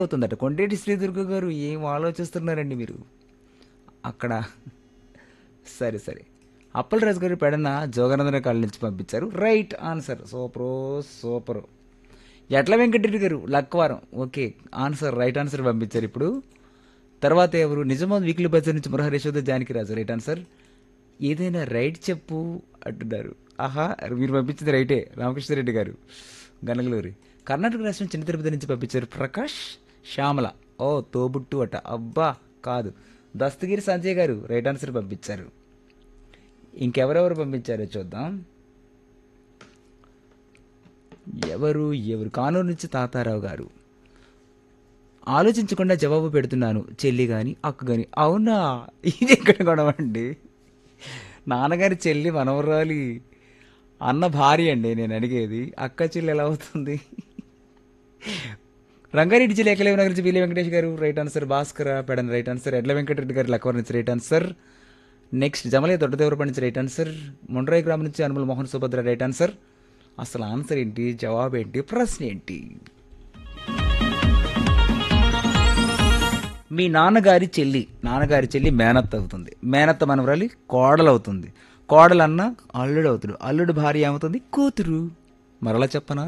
అవుతుందట కొండేటి శ్రీదుర్గ గారు ఏం ఆలోచిస్తున్నారండి మీరు అక్కడ సరే సరే అప్పలరాజు గారు పెడన జోగానందన కాళ్ళ నుంచి పంపించారు right answer super super Etla Venkatareddy గారు Lakwaram okay answer right answer పంపించారు ఇప్పుడు తర్వాత ఎవరు నిజామాబాద్ వీక్లీ బజార్ నుంచి మురహరి యశోద జానకిరాజు రైట్ ఆన్సర్ ఏదైనా రైట్ చెప్పు అంటున్నారు ఆహా మీరు పంపించింది రైటే రామకృష్ణారెడ్డి గారు గనగలూరి కర్ణాటక రాష్ట్రం చిన్న తిరుపతి నుంచి పంపించారు ప్రకాష్ శ్యామల ఓ తోబుట్టు అట అబ్బా కాదు దస్తగిరి సంజయ్ గారు రైట్ ఆన్సర్ పంపించారు ఇంకెవరెవరు పంపించారో చూద్దాం ఎవరు ఎవరు కానూరు నుంచి తాతారావు గారు ఆలోచించకుండా జవాబు పెడుతున్నాను చెల్లి గాని అక్క గాని అవునా ఇది ఎక్కడ కొనవండి నాన్నగారి చెల్లి మనవరాలి అన్న భార్య అండి నేను అడిగేది అక్క చెల్లి ఎలా అవుతుంది రంగారెడ్డి జిల్లా ఎక్కలేవు నగర్ నుంచి వీలి వెంకటేష్ గారు right answer Bhaskara Pedan right answer Edla Venkatareddy గారు లక్వర్ నుంచి రైట్ ఆన్సర్ నెక్స్ట్ జమలే దొడ్డదేవరపడి నుంచి రైట్ ఆన్సర్ మొండ్రాయి గ్రామం నుంచి అనుమల్ మోహన్ సుభద్ర రైట్ ఆన్సర్ అసలు ఆన్సర్ ఏంటి జవాబు ఏంటి ప్రశ్న ఏంటి మీ నాన్నగారి చెల్లి నాన్నగారి చెల్లి మేనత్త అవుతుంది మేనత్త మనవరాలి కోడలు అవుతుంది కోడలు అన్న అల్లుడు అవుతాడు అల్లుడు భార్య ఏమవుతుంది కూతురు మరలా చెప్పనా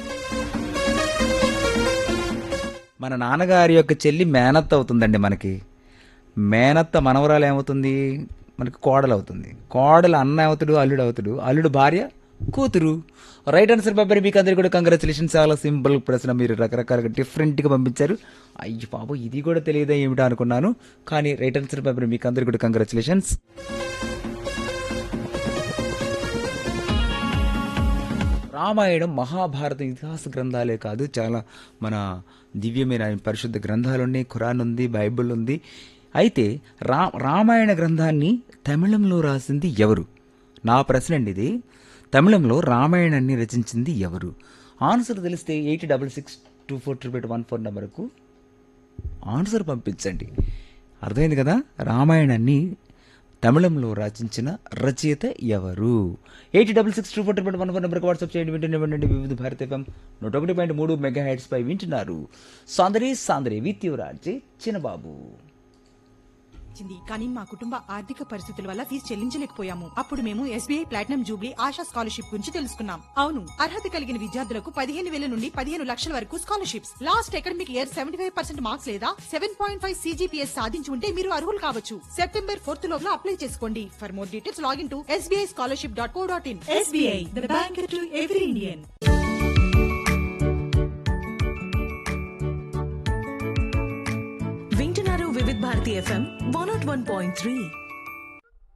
మన నాన్నగారి యొక్క చెల్లి మేనత్త అవుతుందండి మనకి మేనత్త మనవరాలు ఏమవుతుంది మనకి కోడలు అవుతుంది కోడలు అన్న అవుతాడు అల్లుడు అవుతాడు అల్లుడు భార్య కూతురు రైట్ ఆన్సర్ బాబాయ్ మీకు అందరికీ కూడా కంగ్రాచులేషన్ చాలా సింపుల్ ప్రశ్న మీరు రకరకాలుగా డిఫరెంట్గా పంపించారు అయ్యి బాబు ఇది కూడా తెలియదా ఏమిటా అనుకున్నాను కానీ రైట్ ఆన్సర్ బాబాయ్ మీకు అందరికీ కూడా కంగ్రాచులేషన్స్ రామాయణం మహాభారతం ఇతిహాస గ్రంథాలే కాదు చాలా మన దివ్యమైన పరిశుద్ధ గ్రంథాలు ఉన్నాయి ఖురాన్ ఉంది బైబిల్ ఉంది అయితే రా రామాయణ గ్రంథాన్ని తమిళంలో రాసింది ఎవరు నా ప్రశ్న అండి ఇది తమిళంలో రామాయణాన్ని రచించింది ఎవరు ఆన్సర్ తెలిస్తే eight double six two four triple one four నెంబర్కు ఆన్సర్ పంపించండి అర్థమైంది కదా రామాయణాన్ని తమిళంలో రచించిన రచయిత ఎవరు eight double six two four one four నెంబర్కి వాట్సాప్ చేయండి వింటూనే వినండి వివిధ భారత ఎఫ్ఎం నూట ఒకటి పాయింట్ మూడు మెగా హెడ్స్ పై వింటున్నారు సాందరి సాందరి విత్ యువరాజ్ చిన్నబాబు వచ్చింది కానీ మా కుటుంబ ఆర్థిక పరిస్థితుల వల్ల ఫీజు చెల్లించలేకపోయాము అప్పుడు మేము SBI platinum jubilee Asha scholarship గురించి తెలుసుకున్నాం అవును అర్హత కలిగిన విద్యార్థులకు పదిహేను వేల నుండి పదిహేను లక్షల వరకు scholarships last academic year seventy five percent marks లేదా సెవెన్ పాయింట్ ఫైవ్ సీజీపీఎస్ సాధించి ఉంటే మీరు అర్హులు కావచ్చు సెప్టెంబర్ ఫోర్త్ లోపల అప్లై చేసుకోండి for more details login to SBI scholarship dot co dot in SBI the bank to every Indian వింటున్నారు Vividh Bharati FM one not one point three